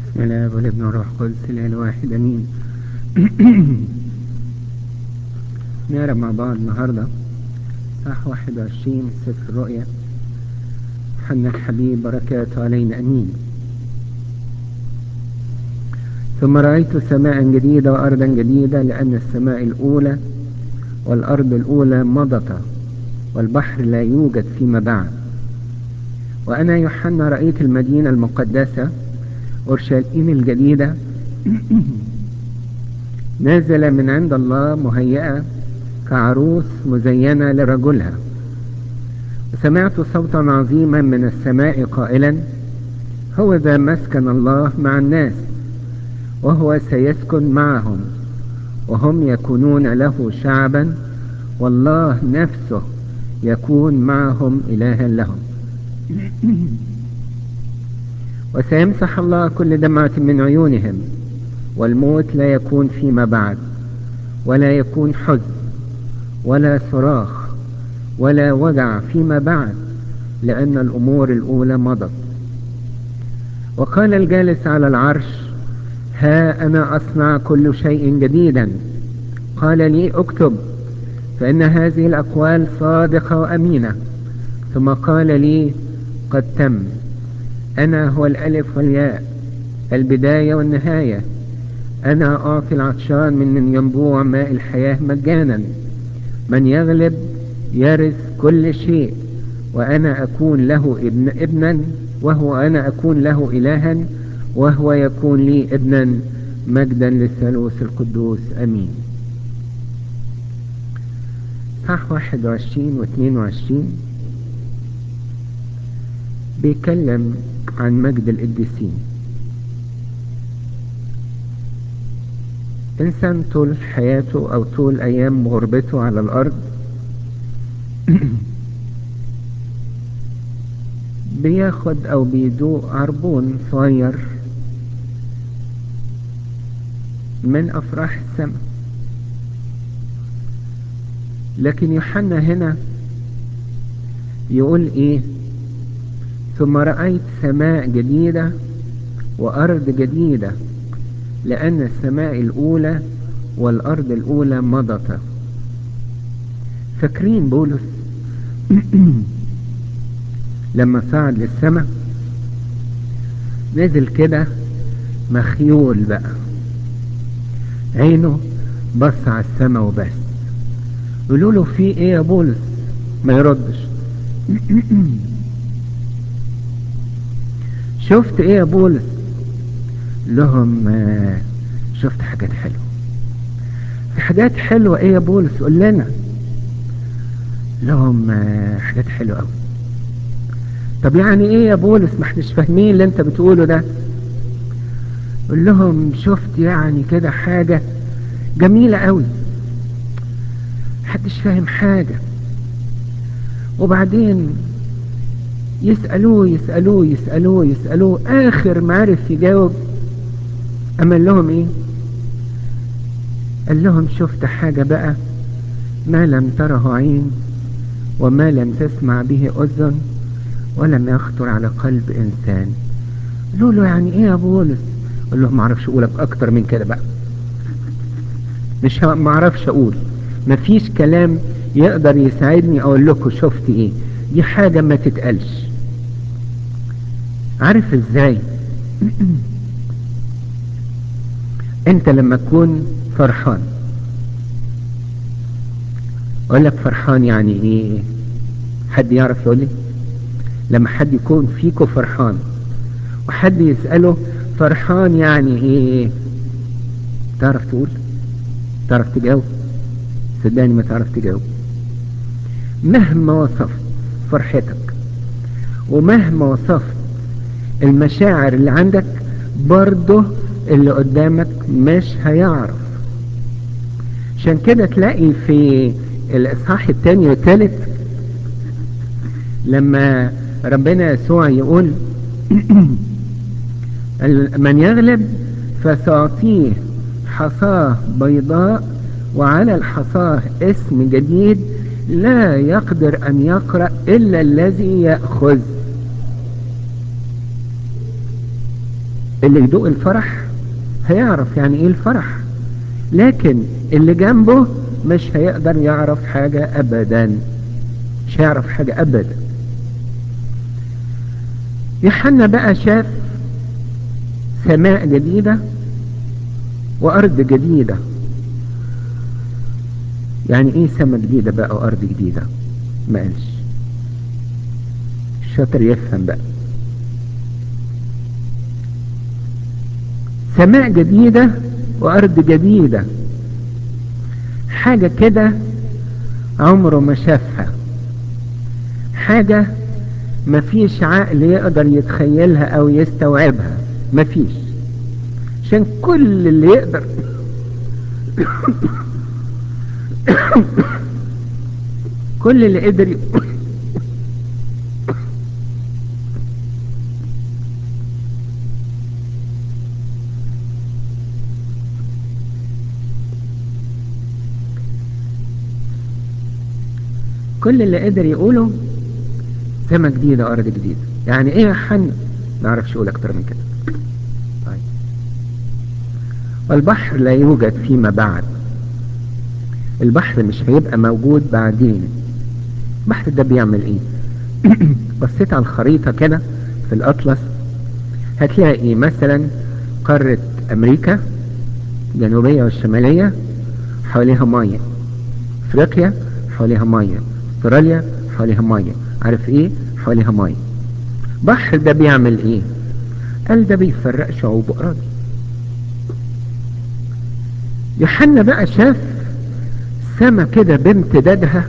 بسم الله والابن والروح القدس الاله الواحد امين نقرا مع بعض النهارده صح 21 سفر الرؤيا حنا الحبيب بركاته علينا امين ثم رأيت سماء جديدة وأرضا جديدة لأن السماء الأولى والأرض الأولى مضت والبحر لا يوجد فيما بعد وأنا يوحنا رأيت المدينة المقدسة أورشليم الجديدة نازلة من عند الله مهيئة كعروس مزينة لرجلها وسمعت صوتا عظيما من السماء قائلا هو ذا مسكن الله مع الناس وهو سيسكن معهم وهم يكونون له شعبا والله نفسه يكون معهم إلها لهم وسيمسح الله كل دمعة من عيونهم والموت لا يكون فيما بعد ولا يكون حزن ولا صراخ ولا وجع فيما بعد لأن الأمور الأولى مضت وقال الجالس على العرش ها أنا أصنع كل شيء جديدا قال لي اكتب فإن هذه الأقوال صادقة وأمينة ثم قال لي قد تم أنا هو الألف والياء البداية والنهاية أنا أعطي العطشان من من ينبوع ماء الحياة مجانا من يغلب يرث كل شيء وأنا أكون له ابن ابنا وهو أنا أكون له إلها وهو يكون لي ابنا مجدا للثالوث القدوس أمين صح 21 و 22 بيتكلم عن مجد القديسين إنسان طول حياته أو طول أيام غربته على الأرض بياخد أو بيدوق عربون صغير من أفراح السماء لكن يوحنا هنا يقول إيه ثم رأيت سماء جديدة وأرض جديدة لأن السماء الأولى والأرض الأولى مضت فاكرين بولس لما صعد للسماء نزل كده مخيول بقى عينه بص على السماء وبس يقولوا له في ايه يا بولس ما يردش شفت ايه يا بولس لهم آه شفت حاجات حلوة في حاجات حلوة ايه يا بولس قول لنا لهم آه حاجات حلوة قوي طب يعني ايه يا بولس ما احناش فاهمين اللي انت بتقوله ده قول لهم شفت يعني كده حاجة جميلة قوي محدش فاهم حاجة وبعدين يسألوه يسألوه يسألوه يسألوه آخر ما عرف يجاوب أمل لهم إيه قال لهم شفت حاجة بقى ما لم تره عين وما لم تسمع به أذن ولم يخطر على قلب إنسان قالوا له يعني إيه يا بولس قال له ما اعرفش أقولك أكتر من كده بقى مش ما اعرفش أقول مفيش كلام يقدر يساعدني أقول لكم شفت إيه دي حاجة ما تتقالش عارف ازاي انت لما تكون فرحان اقول لك فرحان يعني ايه حد يعرف يقول لي لما حد يكون فيكو فرحان وحد يسأله فرحان يعني ايه تعرف تقول تعرف تجاوب صدقني ما تعرف تجاوب مهما وصفت فرحتك ومهما وصفت المشاعر اللي عندك برضه اللي قدامك مش هيعرف عشان كده تلاقي في الاصحاح الثاني والثالث لما ربنا يسوع يقول من يغلب فسأعطيه حصاه بيضاء وعلى الحصاه اسم جديد لا يقدر أن يقرأ إلا الذي يأخذ اللي يدوق الفرح هيعرف يعني ايه الفرح لكن اللي جنبه مش هيقدر يعرف حاجة ابدا مش هيعرف حاجة ابدا يوحنا بقى شاف سماء جديدة وارض جديدة يعني ايه سماء جديدة بقى وارض جديدة ما قالش الشاطر يفهم بقى سماء جديدة وارض جديدة حاجة كده عمره ما شافها حاجة مفيش عقل يقدر يتخيلها او يستوعبها مفيش عشان كل اللي يقدر كل اللي قدر ي... كل اللي قدر يقوله سما جديدة أرض جديدة يعني إيه يا حن ما أعرفش أقول أكتر من كده طيب والبحر لا يوجد فيما بعد البحر مش هيبقى موجود بعدين البحر ده بيعمل ايه بصيت على الخريطة كده في الأطلس هتلاقي مثلا قارة أمريكا الجنوبية والشمالية حواليها مية أفريقيا حواليها مية استراليا حواليها مية عارف ايه حواليها مية بحر ده بيعمل ايه قال ده بيفرق شعوب وأراضي يوحنا بقى شاف السما كده بامتدادها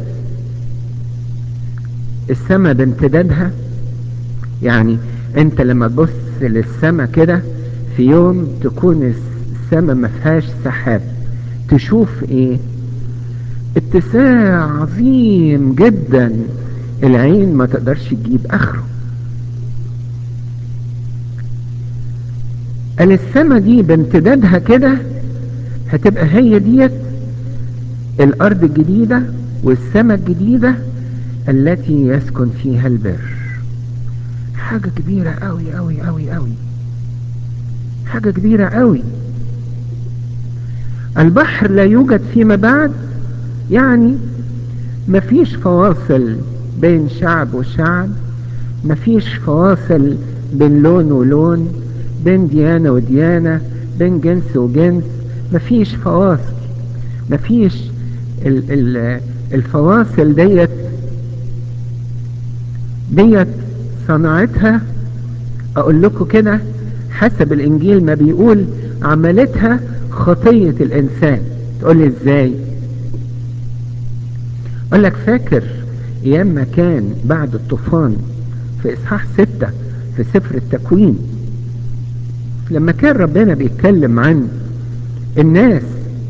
السما بامتدادها يعني انت لما تبص للسما كده في يوم تكون السما ما فيهاش سحاب تشوف ايه اتساع عظيم جدا العين ما تقدرش تجيب اخره قال السما دي بامتدادها كده هتبقى هي ديت الارض الجديدة والسماء الجديدة التي يسكن فيها البر حاجة كبيرة قوي قوي قوي قوي حاجة كبيرة قوي البحر لا يوجد فيما بعد يعني مفيش فواصل بين شعب وشعب مفيش فواصل بين لون ولون بين ديانة وديانة بين جنس وجنس مفيش فواصل مفيش ال ال الفواصل ديت ديت صنعتها اقول لكم كده حسب الانجيل ما بيقول عملتها خطية الانسان تقول لي ازاي اقول لك فاكر ايام ما كان بعد الطوفان في اصحاح ستة في سفر التكوين لما كان ربنا بيتكلم عن الناس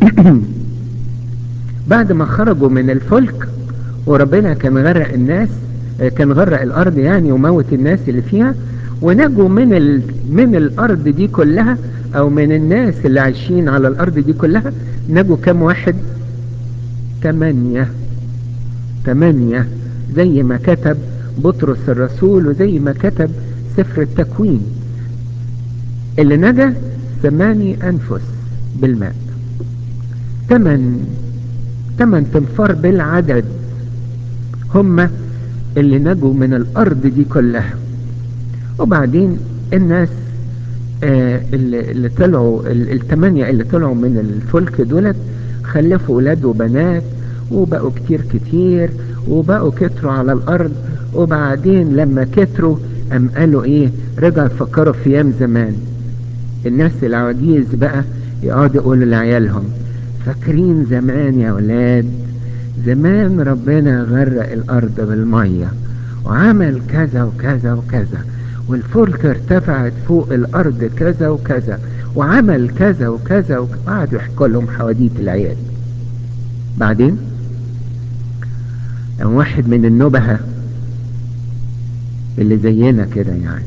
بعد ما خرجوا من الفلك وربنا كان غرق الناس كان غرق الارض يعني وموت الناس اللي فيها ونجوا من ال... من الارض دي كلها او من الناس اللي عايشين على الارض دي كلها نجوا كم واحد تمانية تمانية زي ما كتب بطرس الرسول وزي ما كتب سفر التكوين اللي نجا ثماني انفس بالماء تمن تمن تنفار بالعدد هم اللي نجوا من الارض دي كلها وبعدين الناس آه اللي, اللي طلعوا الثمانية اللي طلعوا من الفلك دولت خلفوا ولاد وبنات وبقوا كتير كتير وبقوا كتروا على الارض وبعدين لما كتروا ام قالوا ايه رجعوا يفكروا في ايام زمان الناس العواجيز بقى يقعدوا يقولوا لعيالهم فاكرين زمان يا ولاد زمان ربنا غرق الارض بالمية وعمل كذا وكذا وكذا والفلك ارتفعت فوق الارض كذا وكذا وعمل كذا وكذا وقعدوا يحكوا لهم حواديت العيال بعدين قام واحد من النبهة اللي زينا كده يعني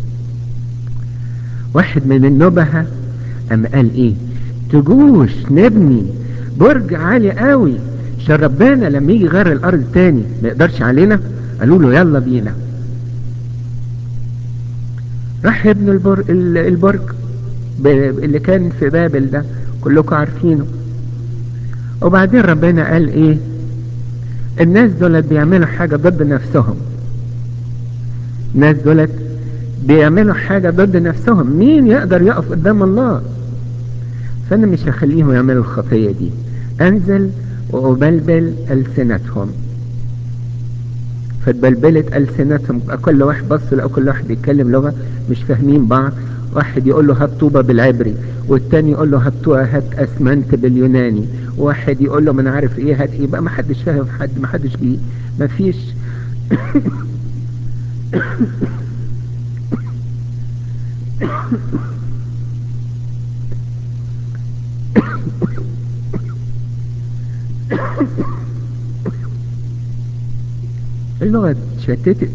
واحد من النبهة قام قال ايه تجوش نبني برج عالي قوي عشان ربنا لما يجي غير الارض تاني ما يقدرش علينا قالوا له يلا بينا راح يبنوا البر... البرج اللي كان في بابل ده كلكم عارفينه وبعدين ربنا قال ايه الناس دولت بيعملوا حاجة ضد نفسهم الناس دولت بيعملوا حاجة ضد نفسهم مين يقدر يقف قدام الله فانا مش هخليهم يعملوا الخطية دي انزل وابلبل السنتهم فاتبلبلت السنتهم كل واحد بص لقوا كل واحد بيتكلم لغة مش فاهمين بعض واحد يقول له هات طوبة بالعبري والتاني يقول له هات هات اسمنت باليوناني واحد يقول له ما انا عارف ايه هات ايه بقى ما حدش فاهم حد ما حدش بيه ما فيش اللغة اتشتتت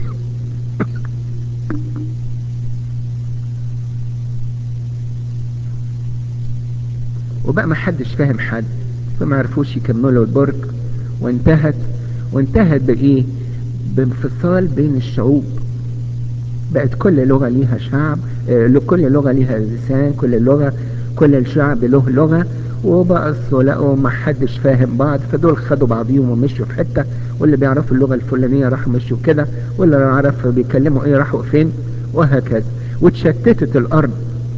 وبقى ما حدش فاهم حد فما عرفوش يكملوا البرج وانتهت وانتهت بايه بانفصال بين الشعوب بقت كل لغة ليها شعب اه كل لغة ليها لسان كل لغة كل الشعب له لغة وبقصوا لقوا ما حدش فاهم بعض فدول خدوا بعضيهم ومشوا في حتة واللي بيعرفوا اللغة الفلانية راحوا مشوا كده واللي يعرف بيتكلموا ايه راحوا فين وهكذا واتشتتت الارض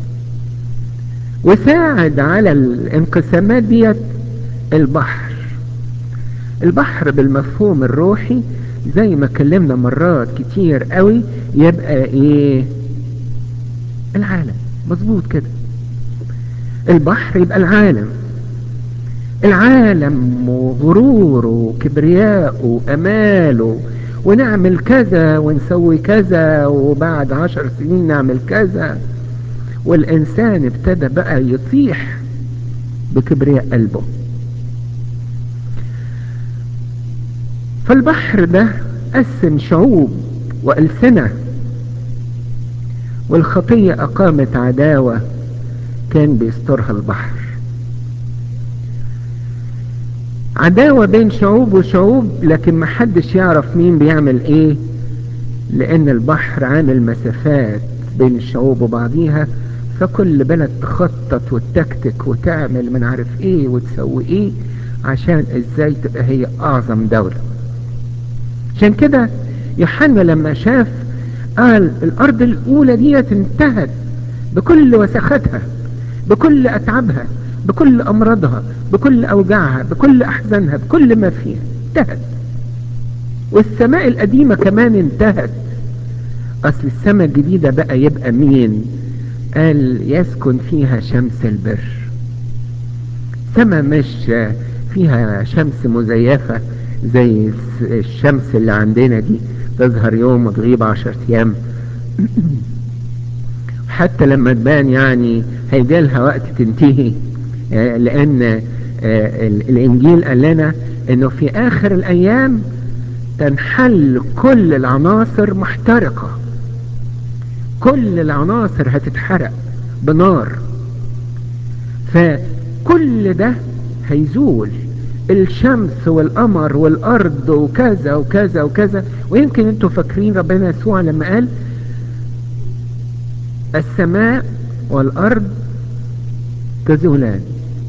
وساعد على الانقسامات ديت البحر البحر بالمفهوم الروحي زي ما اتكلمنا مرات كتير قوي يبقى ايه العالم مظبوط كده البحر يبقى العالم العالم وغروره وكبرياءه واماله ونعمل كذا ونسوي كذا وبعد عشر سنين نعمل كذا والإنسان ابتدى بقى يطيح بكبرياء قلبه فالبحر ده قسم شعوب وألسنة والخطية أقامت عداوة كان بيسترها البحر عداوة بين شعوب وشعوب لكن محدش يعرف مين بيعمل ايه لان البحر عامل مسافات بين الشعوب وبعضيها فكل بلد تخطط وتكتك وتعمل من عارف ايه وتسوي ايه عشان ازاي تبقى هي اعظم دولة عشان كده يوحنا لما شاف قال الارض الاولى ديت انتهت بكل وسختها بكل اتعابها بكل امراضها بكل اوجاعها بكل احزانها بكل ما فيها انتهت والسماء القديمة كمان انتهت اصل السماء الجديدة بقى يبقى مين قال يسكن فيها شمس البر سماء مش فيها شمس مزيفة زي الشمس اللي عندنا دي تظهر يوم وتغيب عشر ايام حتى لما تبان يعني هيجي لها وقت تنتهي لان الانجيل قال لنا انه في اخر الايام تنحل كل العناصر محترقة كل العناصر هتتحرق بنار فكل ده هيزول الشمس والقمر والارض وكذا وكذا وكذا ويمكن انتوا فاكرين ربنا يسوع لما قال السماء والارض تزولان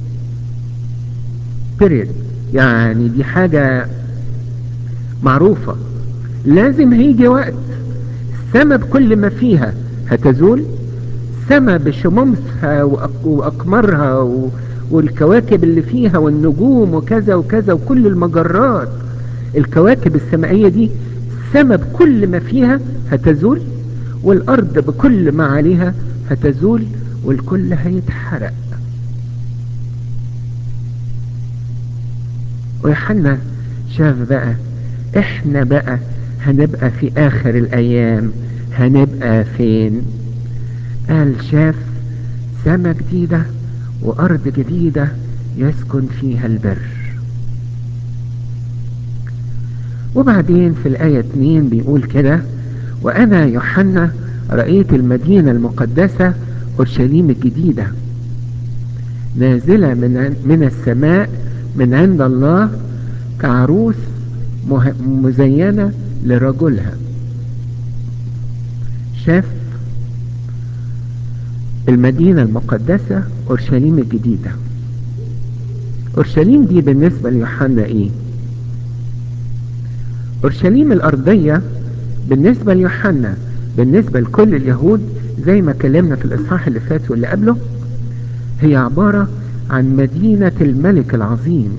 بيريد يعني دي حاجة معروفة لازم هيجي وقت السماء بكل ما فيها هتزول السماء بشمومها وأقمارها والكواكب اللي فيها والنجوم وكذا وكذا وكل المجرات الكواكب السمائية دي السماء بكل ما فيها هتزول والأرض بكل ما عليها هتزول والكل هيتحرق ويوحنا شاف بقى احنا بقى هنبقى في اخر الايام هنبقى فين قال شاف سما جديدة وارض جديدة يسكن فيها البر وبعدين في الآية 2 بيقول كده وأنا يوحنا رأيت المدينة المقدسة أورشليم الجديدة نازلة من, من السماء من عند الله كعروس مزينة لرجلها شاف المدينة المقدسة أورشليم الجديدة أورشليم دي بالنسبة ليوحنا إيه أورشليم الأرضية بالنسبة ليوحنا بالنسبة لكل اليهود زي ما كلمنا في الإصحاح اللي فات واللي قبله هي عبارة عن مدينة الملك العظيم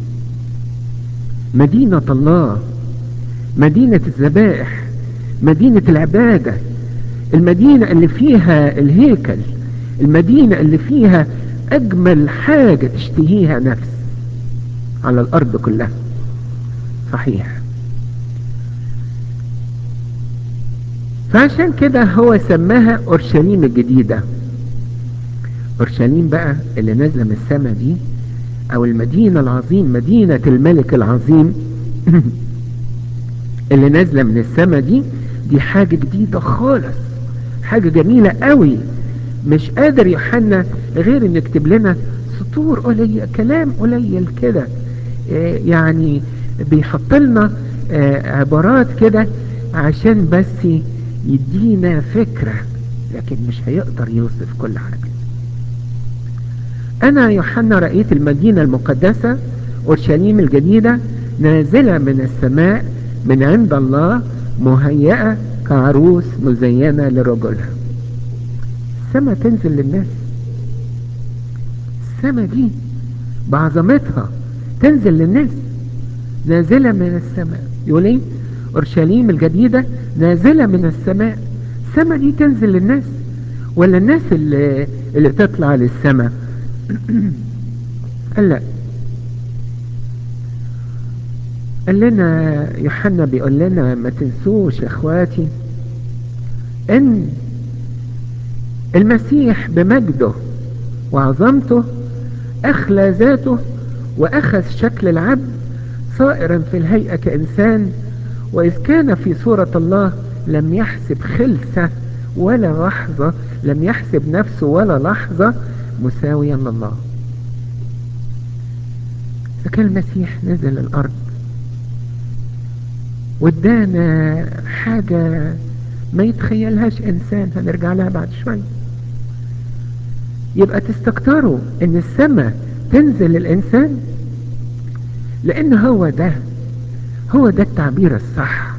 مدينة الله مدينة الذبائح مدينة العبادة المدينة اللي فيها الهيكل المدينة اللي فيها أجمل حاجة تشتهيها نفس على الأرض كلها صحيح فعشان كده هو سماها أورشليم الجديدة أورشليم بقى اللي نازلة من السماء دي أو المدينة العظيم مدينة الملك العظيم اللي نازلة من السماء دي دي حاجة جديدة خالص حاجة جميلة قوي مش قادر يوحنا غير ان يكتب لنا سطور قليل كلام قليل كده يعني بيحط لنا عبارات كده عشان بس يدينا فكرة لكن مش هيقدر يوصف كل حاجة انا يوحنا رأيت المدينة المقدسة اورشليم الجديدة نازلة من السماء من عند الله مهيئة كعروس مزينة لرجلها السماء تنزل للناس السماء دي بعظمتها تنزل للناس نازلة من السماء يقول ايه اورشليم الجديدة نازلة من السماء السماء دي تنزل للناس ولا الناس اللي, اللي تطلع للسماء قال لا قال لنا يوحنا بيقول لنا ما تنسوش يا اخواتي ان المسيح بمجده وعظمته اخلى ذاته واخذ شكل العبد صائرا في الهيئة كإنسان وإذ كان في صورة الله لم يحسب خلسة ولا لحظة لم يحسب نفسه ولا لحظة مساويا لله فكان المسيح نزل الأرض وادانا حاجة ما يتخيلهاش إنسان هنرجع لها بعد شوية يبقى تستكتروا ان السماء تنزل للإنسان لأن هو ده هو ده التعبير الصح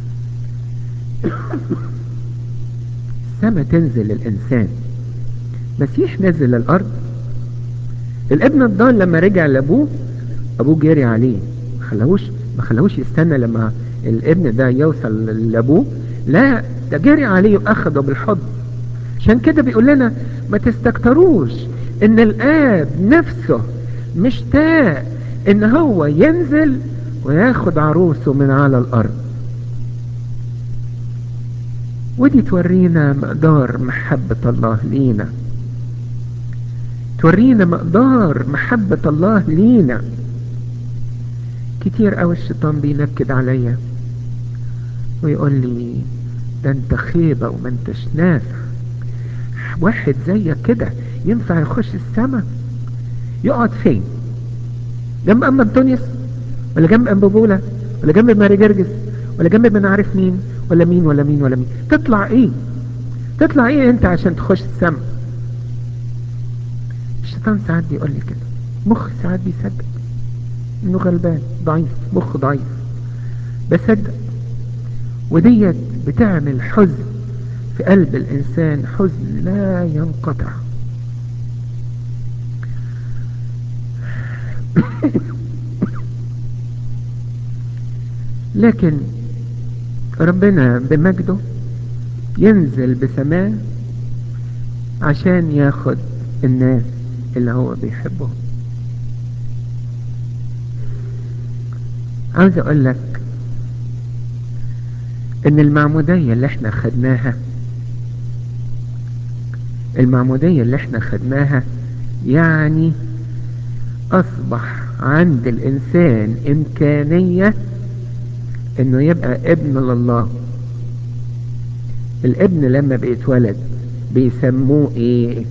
السماء تنزل للإنسان مسيح نزل الأرض الابن الضال لما رجع لأبوه أبوه جري عليه ما خلاهوش ما خلاهوش يستنى لما الابن ده يوصل لأبوه لا ده جري عليه وأخده بالحضن عشان كده بيقول لنا ما تستكتروش ان الآب نفسه مشتاق ان هو ينزل وياخد عروسه من على الارض ودي تورينا مقدار محبة الله لينا تورينا مقدار محبة الله لينا كتير قوي الشيطان بينكد عليا ويقول لي ده انت خيبة وما انتش نافع واحد زيك كده ينفع يخش السماء يقعد فين جنب ام انطونيوس ولا جنب ام بولا ولا جنب ماري جرجس ولا جنب من عارف مين ولا مين ولا مين ولا مين تطلع ايه تطلع ايه انت عشان تخش السماء الشيطان ساعات بيقول لي كده مخ ساعات بيصدق انه غلبان ضعيف مخ ضعيف بصدق وديت بتعمل حزن في قلب الانسان حزن لا ينقطع لكن ربنا بمجده ينزل بسماء عشان ياخد الناس اللي هو بيحبهم عاوز اقول لك ان المعمودية اللي احنا خدناها المعمودية اللي احنا خدناها يعني اصبح عند الانسان امكانية انه يبقى ابن لله الابن لما بيتولد بيسموه ايه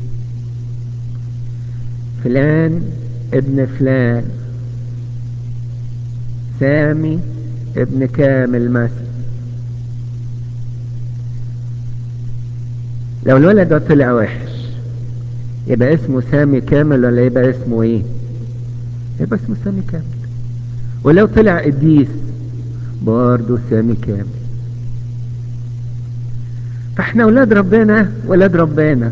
فلان ابن فلان سامي ابن كامل مثلا لو الولد ده طلع وحش يبقى اسمه سامي كامل ولا يبقى اسمه ايه يبقى اسمه سامي كامل ولو طلع قديس برضه سامي كامل فاحنا ولاد ربنا ولاد ربنا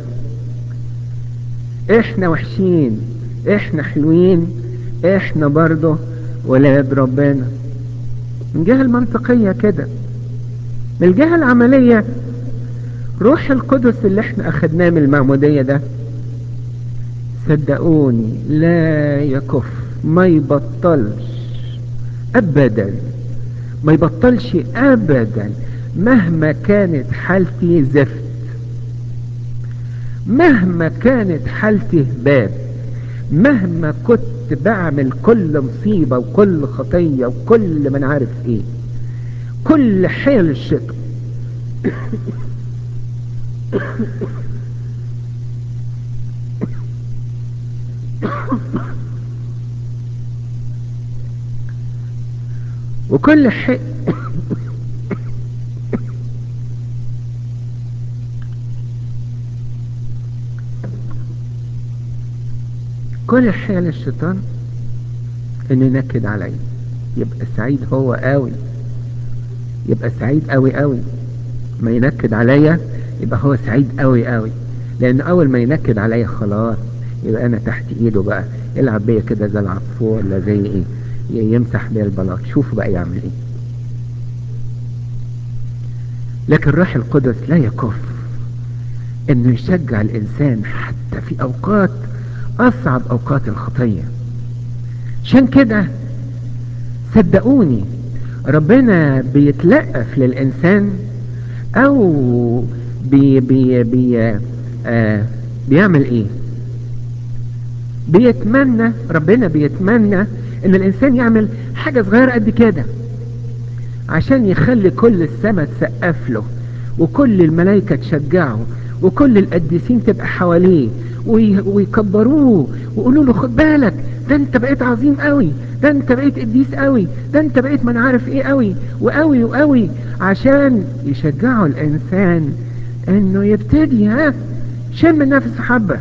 احنا وحشين احنا حلوين احنا برضه ولاد ربنا من الجهة المنطقية كده من الجهة العملية روح القدس اللي احنا اخدناه من المعمودية ده صدقوني لا يكف ما يبطلش ابدا ما يبطلش ابدا مهما كانت حالتي زفت مهما كانت حالتي هباب مهما كنت بعمل كل مصيبة وكل خطية وكل من عارف ايه كل حيل الشيطان وكل حيل كل حيل الشيطان انه ينكد عليا يبقى سعيد هو قوي يبقى سعيد قوي قوي ما ينكد عليا يبقى هو سعيد قوي قوي لان اول ما ينكد عليا خلاص يبقى انا تحت ايده بقى يلعب بيا كده زي العصفور ولا زي ايه يمسح بيا البلاط شوفوا بقى يعمل ايه لكن الروح القدس لا يكف انه يشجع الانسان حتى في اوقات اصعب اوقات الخطية عشان كده صدقوني ربنا بيتلقف للانسان او بي بي بي آه بيعمل ايه بيتمنى ربنا بيتمنى ان الانسان يعمل حاجة صغيرة قد كده عشان يخلي كل السماء تسقف له وكل الملائكة تشجعه وكل القديسين تبقى حواليه ويكبروه ويقولوا له خد بالك ده انت بقيت عظيم قوي ده انت بقيت قديس قوي ده انت بقيت من عارف ايه قوي وقوي وقوي عشان يشجعوا الانسان انه يبتدي ها شم النفس حبة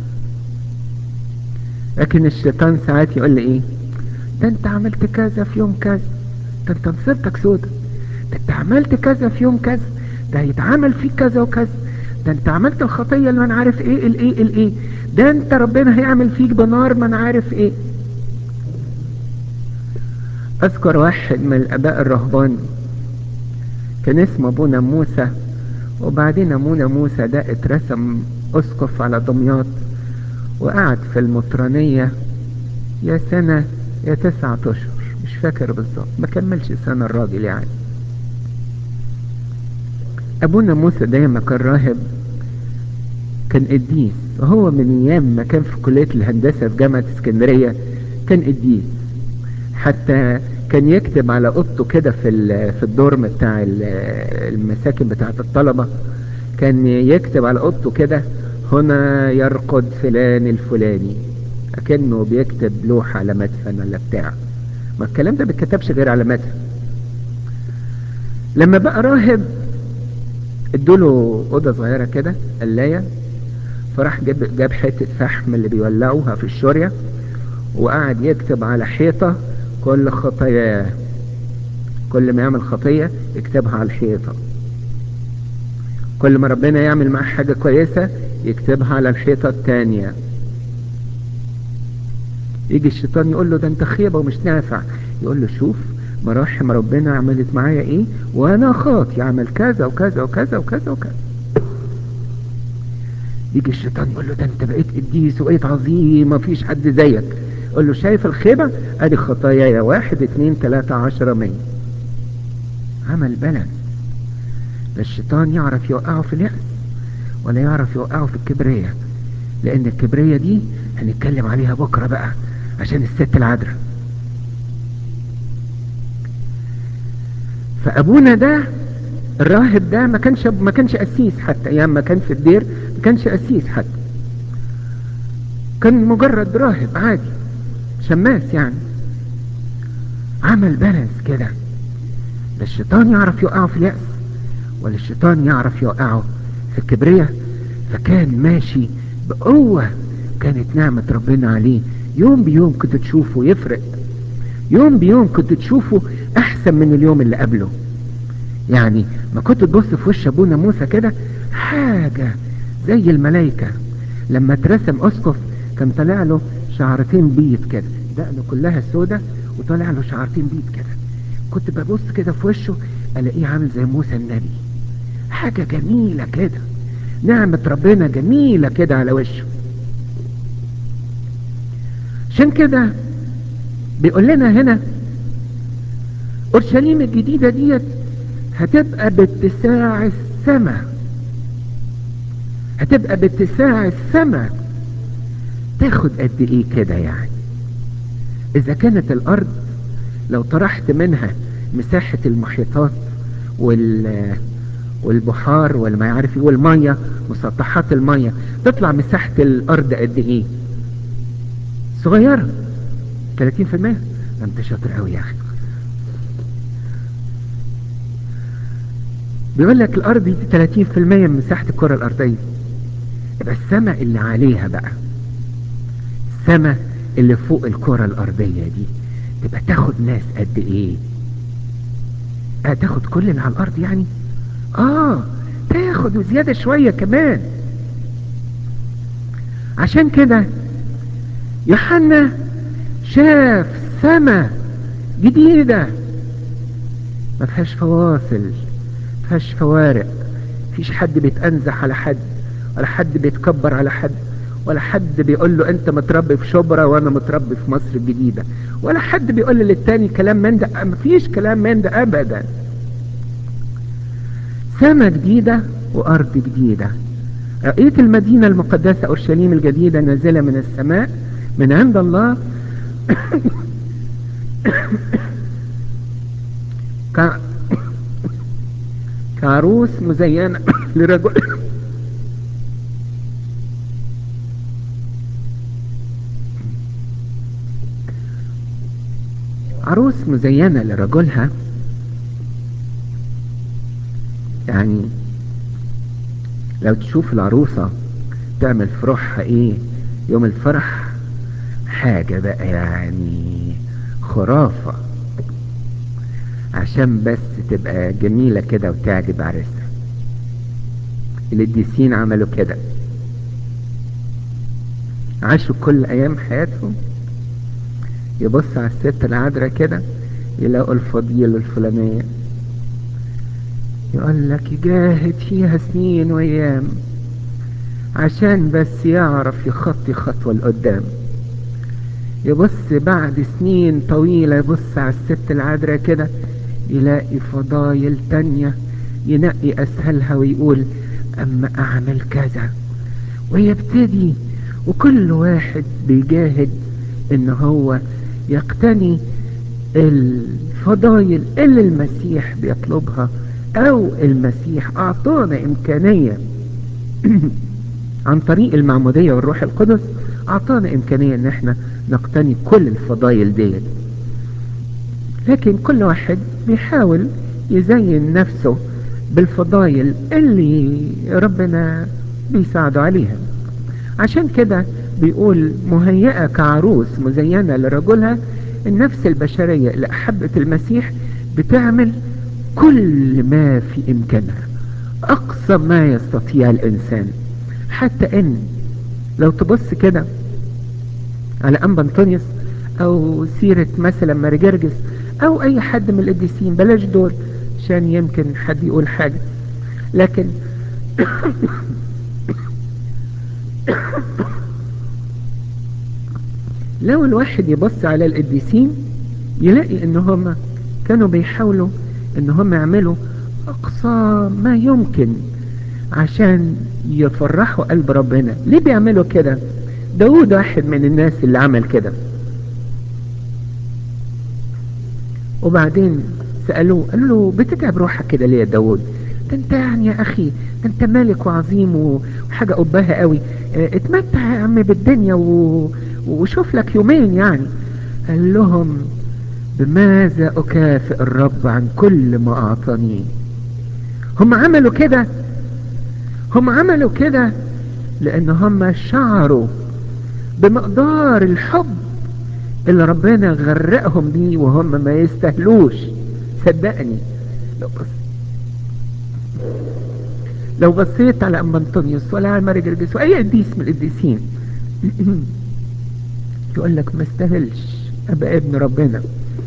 لكن الشيطان ساعات يقول لي ايه ده انت عملت كذا في يوم كذا ده انت نصيبتك سودة ده انت عملت كذا في يوم كذا ده هيتعمل فيك كذا وكذا ده انت عملت الخطية اللي انا عارف ايه الايه الايه ده انت ربنا هيعمل فيك بنار ما انا عارف ايه اذكر واحد من الاباء الرهبان كان اسمه ابونا موسى وبعدين ابونا موسى ده اترسم اسقف على دمياط وقعد في المطرانية يا سنة يا تسعة اشهر مش فاكر بالظبط ما كملش سنة الراجل يعني ابونا موسى ده لما كان راهب كان قديس وهو من ايام ما كان في كلية الهندسة في جامعة اسكندرية كان قديس حتى كان يكتب على اوضته كده في في الدورم بتاع المساكن بتاعة الطلبة كان يكتب على اوضته كده هنا يرقد فلان الفلاني اكنه بيكتب لوحة على مدفن ولا بتاع ما الكلام ده بيتكتبش غير على مدفن لما بقى راهب ادوله اوضه صغيره كده قلايه فراح جاب جاب حته فحم اللي بيولعوها في الشوريه وقعد يكتب على حيطه كل خطاياه كل ما يعمل خطيه يكتبها على الحيطه كل ما ربنا يعمل معاه حاجه كويسه يكتبها على الحيطه التانية يجي الشيطان يقول له ده انت خيبه ومش نافع يقول له شوف مراحم ربنا عملت معايا ايه وانا خاطي اعمل كذا وكذا وكذا وكذا وكذا يجي الشيطان يقول له ده انت بقيت قديس وبقيت عظيم مفيش حد زيك يقول له شايف الخيبة ادي خطاياي واحد اتنين تلاتة عشرة مية عمل بلد لا الشيطان يعرف يوقعه في اليأس ولا يعرف يوقعه في الكبرية لان الكبرية دي هنتكلم عليها بكرة بقى عشان الست العذراء فابونا ده الراهب ده ما كانش ما كانش قسيس حتى ايام ما كان في الدير ما كانش قسيس حتى كان مجرد راهب عادي شماس يعني عمل بالانس كده لا الشيطان يعرف يوقعه في اليأس ولا الشيطان يعرف يوقعه في الكبرية فكان ماشي بقوة كانت نعمة ربنا عليه يوم بيوم كنت تشوفه يفرق يوم بيوم كنت تشوفه احسن من اليوم اللي قبله يعني ما كنت تبص في وش ابونا موسى كده حاجة زي الملايكة لما اترسم اسقف كان طالع له شعرتين بيض كده دقنه كلها سودة وطالع له شعرتين بيض كده كنت ببص كده في وشه الاقيه عامل زي موسى النبي حاجة جميلة كده نعمة ربنا جميلة كده على وشه عشان كده بيقول لنا هنا اورشليم الجديدة ديت هتبقى باتساع السماء هتبقى باتساع السماء تاخد قد ايه كده يعني اذا كانت الارض لو طرحت منها مساحة المحيطات وال والبحار والما يعرف والمية مسطحات المية تطلع مساحة الارض قد ايه صغيرة 30% انت شاطر قوي يا اخي بيقول لك الارض دي 30% من مساحة الكرة الارضية يبقى السماء اللي عليها بقى السماء اللي فوق الكرة الارضية دي تبقى تاخد ناس قد ايه اه تاخد كل اللي على الارض يعني اه تاخد وزيادة شوية كمان عشان كده يوحنا شاف سما جديدة ما فيهاش فواصل ما فيهاش فوارق فيش حد بيتأنزح على حد ولا حد بيتكبر على حد ولا حد بيقول له انت متربي في شبرا وانا متربي في مصر الجديدة ولا حد بيقول للتاني كلام من ده مفيش كلام من ده ابدا سما جديدة وارض جديدة رأيت المدينة المقدسة اورشليم الجديدة نازلة من السماء من عند الله ك... كعروس مزينة لرجل عروس مزينة لرجلها يعني لو تشوف العروسة تعمل فرحها ايه يوم الفرح حاجة بقى يعني خرافة عشان بس تبقى جميلة كده وتعجب عريسها القديسين عملوا كده عاشوا كل ايام حياتهم يبص على الست العذراء كده يلاقوا الفضيلة الفلانية يقول لك يجاهد فيها سنين وايام عشان بس يعرف يخطي خطوة لقدام يبص بعد سنين طويلة يبص على الست العذراء كده يلاقي فضايل تانية ينقي اسهلها ويقول اما اعمل كذا ويبتدي وكل واحد بيجاهد ان هو يقتني الفضايل اللي المسيح بيطلبها او المسيح اعطانا امكانية عن طريق المعمودية والروح القدس اعطانا امكانية ان احنا نقتني كل الفضايل ديت لكن كل واحد بيحاول يزين نفسه بالفضايل اللي ربنا بيساعده عليها عشان كده بيقول مهيئة كعروس مزينة لرجلها النفس البشرية اللي أحبت المسيح بتعمل كل ما في إمكانها أقصى ما يستطيع الإنسان حتى إن لو تبص كده على أنبا أنطونيوس أو سيرة مثلا ماري جرجس أو أي حد من القديسين بلاش دول عشان يمكن حد يقول حاجة لكن لو الواحد يبص على القديسين يلاقي ان هم كانوا بيحاولوا ان هم يعملوا اقصى ما يمكن عشان يفرحوا قلب ربنا ليه بيعملوا كده داود واحد من الناس اللي عمل كده وبعدين سألوه قالوا له بتتعب روحك كده ليه يا داود ده انت يعني يا اخي ده انت مالك وعظيم وحاجة قبها قوي اه اتمتع يا عم بالدنيا و... وشوف لك يومين يعني قال لهم بماذا اكافئ الرب عن كل ما اعطاني هم عملوا كده هم عملوا كده لان هم شعروا بمقدار الحب اللي ربنا غرقهم بيه وهم ما يستهلوش صدقني لو بص لو بصيت على ام انطونيوس ولا على ماري جرجس واي قديس من القديسين يقول لك ما استاهلش ابقى ابن ربنا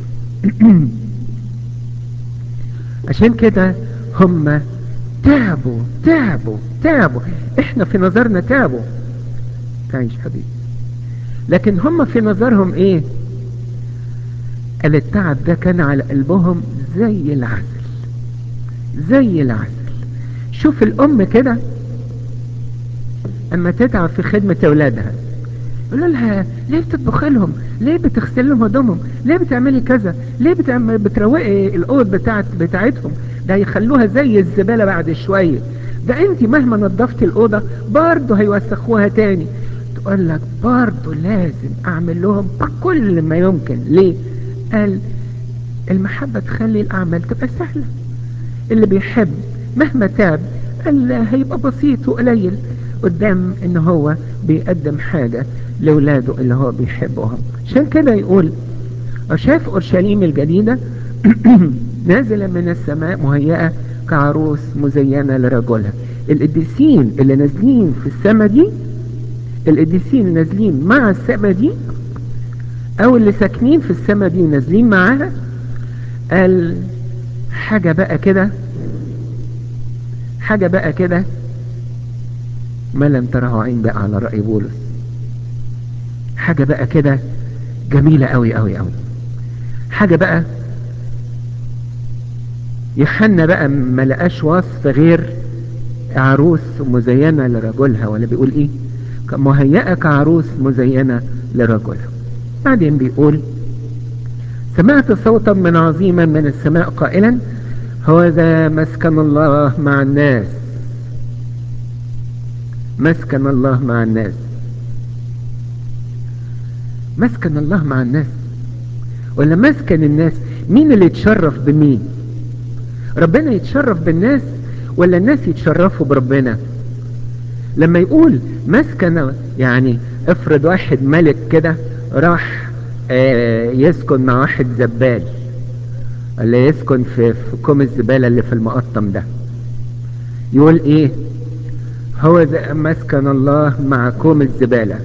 عشان كده هم تعبوا تعبوا تعبوا احنا في نظرنا تعبوا تعيش حبيبي لكن هم في نظرهم ايه قال التعب ده كان على قلبهم زي العسل زي العسل شوف الام كده اما تتعب في خدمة اولادها يقول لها ليه بتطبخ لهم ليه بتغسل لهم هدومهم ليه بتعملي كذا ليه بتعمل بتروقي الاوض بتاعت بتاعتهم ده يخلوها زي الزبالة بعد شوية ده انت مهما نظفتي الاوضة برضه هيوسخوها تاني تقول لك برضه لازم اعمل لهم كل ما يمكن ليه قال المحبة تخلي الاعمال تبقى سهلة اللي بيحب مهما تاب قال هيبقى بسيط وقليل قدام ان هو بيقدم حاجة لولاده اللي هو بيحبهم عشان كده يقول وشاف اورشليم الجديدة نازلة من السماء مهيئة كعروس مزينة لرجلها القديسين اللي نازلين في السماء دي القديسين نازلين مع السماء دي او اللي ساكنين في السماء دي ونازلين معاها قال حاجة بقى كده حاجة بقى كده ما لم تره عين بقى على رأي بولس حاجة بقى كده جميلة قوي قوي قوي حاجة بقى يوحنا بقى ما لقاش وصف غير عروس مزينة لرجلها ولا بيقول ايه مهيئة كعروس مزينة لرجلها بعدين بيقول سمعت صوتا من عظيما من السماء قائلا هو ذا مسكن الله مع الناس مسكن الله مع الناس مسكن الله مع الناس ولا مسكن الناس مين اللي يتشرف بمين ربنا يتشرف بالناس ولا الناس يتشرفوا بربنا لما يقول مسكن يعني افرض واحد ملك كده راح آه يسكن مع واحد زبال ولا يسكن في, في كوم الزبالة اللي في المقطم ده يقول ايه هو ذا مسكن الله مع كوم الزبالة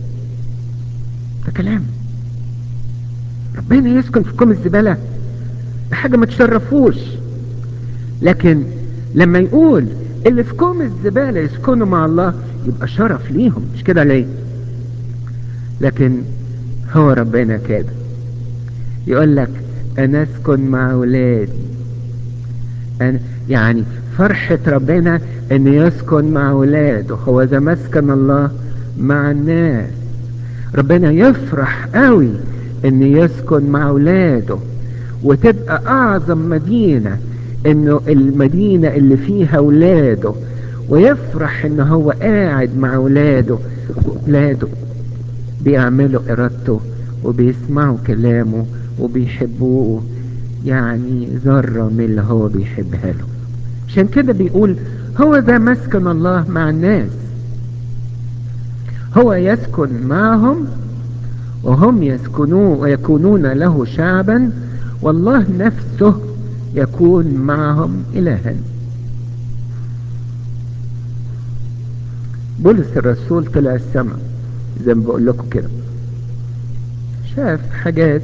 ده كلام ربنا يسكن في كوم الزبالة ده حاجة ما تشرفوش لكن لما يقول اللي في كوم الزبالة يسكنوا مع الله يبقى شرف ليهم مش كده ليه لكن هو ربنا كده يقول لك انا اسكن مع اولادي أنا يعني فرحة ربنا ان يسكن مع اولاده هو ذا مسكن الله مع الناس ربنا يفرح قوي ان يسكن مع اولاده وتبقى اعظم مدينة انه المدينة اللي فيها اولاده ويفرح ان هو قاعد مع اولاده اولاده بيعملوا ارادته وبيسمعوا كلامه وبيحبوه يعني ذرة من اللي هو بيحبها له عشان كده بيقول هو ذا مسكن الله مع الناس هو يسكن معهم وهم يسكنون ويكونون له شعبا والله نفسه يكون معهم إلها بولس الرسول طلع السماء زي ما بقول لكم كده شاف حاجات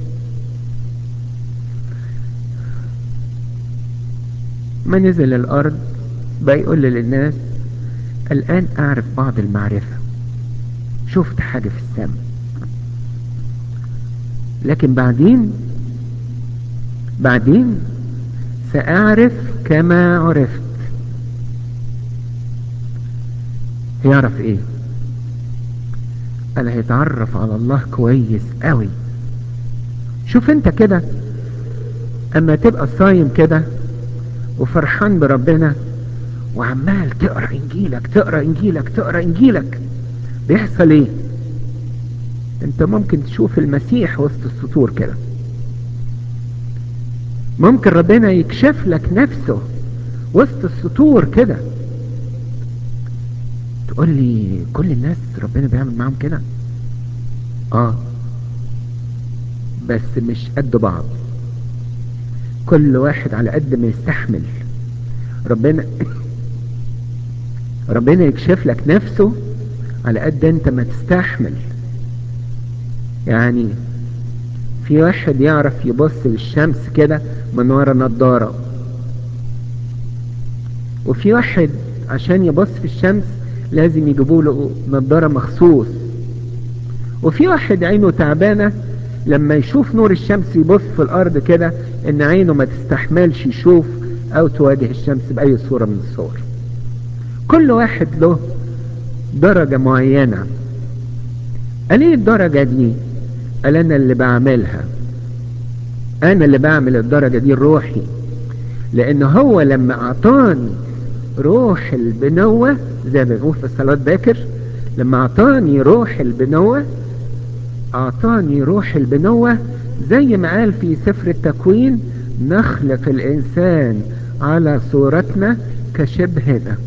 ما نزل الأرض بقى يقول للناس الآن أعرف بعض المعرفة شفت حاجة في السماء لكن بعدين بعدين سأعرف كما عرفت يعرف ايه قال هيتعرف على الله كويس قوي شوف انت كده اما تبقى صايم كده وفرحان بربنا وعمال تقرا انجيلك تقرا انجيلك تقرا انجيلك بيحصل ايه انت ممكن تشوف المسيح وسط السطور كده ممكن ربنا يكشف لك نفسه وسط السطور كده تقول لي كل الناس ربنا بيعمل معاهم كده اه بس مش قد بعض كل واحد على قد ما يستحمل ربنا ربنا يكشف لك نفسه على قد انت ما تستحمل يعني في واحد يعرف يبص للشمس كده من ورا نظارة وفي واحد عشان يبص في الشمس لازم يجيبوا له نظارة مخصوص وفي واحد عينه تعبانة لما يشوف نور الشمس يبص في الارض كده ان عينه ما تستحملش يشوف او تواجه الشمس باي صورة من الصور كل واحد له درجة معينة قال ايه الدرجة دي قال انا اللي بعملها انا اللي بعمل الدرجة دي الروحي لان هو لما اعطاني روح البنوة زي ما بنقول في صلاة باكر لما اعطاني روح البنوة اعطاني روح البنوة زي ما قال في سفر التكوين نخلق الانسان على صورتنا كشبهنا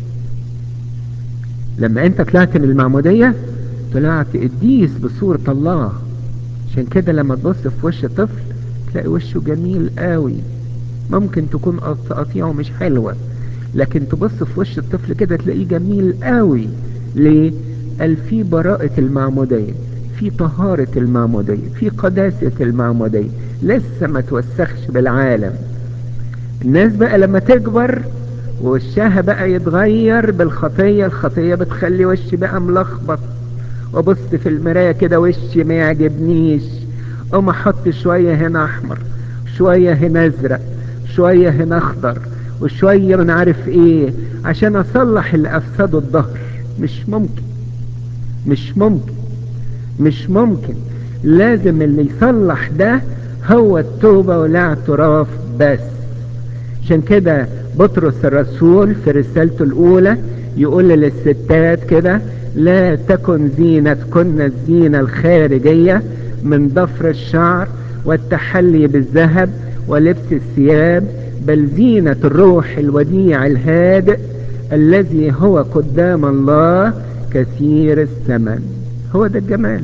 لما انت طلعت من المعمودية طلعت قديس بصورة الله عشان كده لما تبص في وش طفل تلاقي وشه جميل قوي ممكن تكون قطيعه مش حلوة لكن تبص في وش الطفل كده تلاقيه جميل قوي ليه قال في براءة المعمودية في طهارة المعمودية في قداسة المعمودية لسه ما توسخش بالعالم الناس بقى لما تكبر ووشها بقى يتغير بالخطية الخطية بتخلي وشي بقى ملخبط وابص في المراية كده وشي ما يعجبنيش اقوم احط شوية هنا احمر شوية هنا ازرق شوية هنا اخضر وشوية من عارف ايه عشان اصلح اللي افسده الظهر مش ممكن مش ممكن مش ممكن لازم اللي يصلح ده هو التوبة ولا اعتراف بس عشان كده بطرس الرسول في رسالته الاولى يقول للستات كده لا تكن زينتكن الزينة الخارجية من ضفر الشعر والتحلي بالذهب ولبس الثياب بل زينة الروح الوديع الهادئ الذي هو قدام الله كثير الثمن هو ده الجمال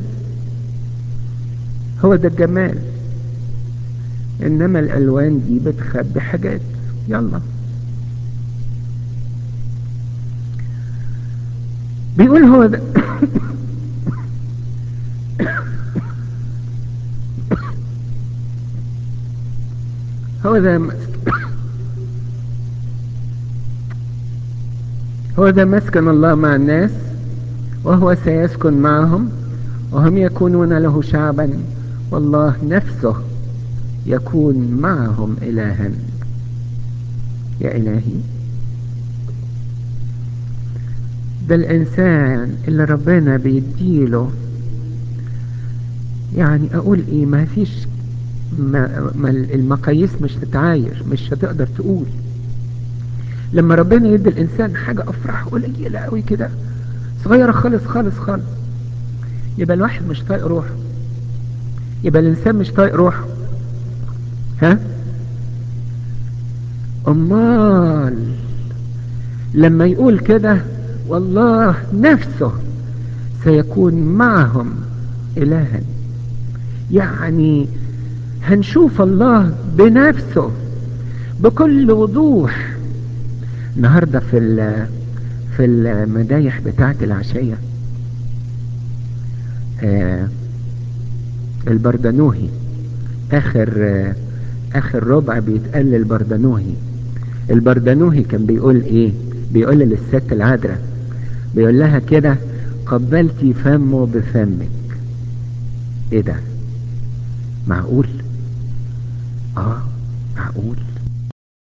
هو ده الجمال انما الالوان دي بتخبي حاجات يلا بيقول هو ده هو ده هو ده مسكن الله مع الناس وهو سيسكن معهم وهم يكونون له شعبا والله نفسه يكون معهم إلها يا إلهي ده الإنسان اللي ربنا بيديله يعني أقول إيه ما فيش ما ما المقاييس مش تتعاير مش هتقدر تقول لما ربنا يدي الإنسان حاجة أفراح قليلة قوي كده صغيرة خالص خالص خالص يبقى الواحد مش طايق روحه يبقى الإنسان مش طايق روحه ها أمال لما يقول كده والله نفسه سيكون معهم إلها يعني هنشوف الله بنفسه بكل وضوح النهاردة في في المدايح بتاعت العشية آه البردنوهي اخر آه اخر ربع بيتقال البردنوهي البردنوهي كان بيقول ايه بيقول للست العذراء بيقول لها كده قبلتي فمه بفمك ايه ده معقول اه معقول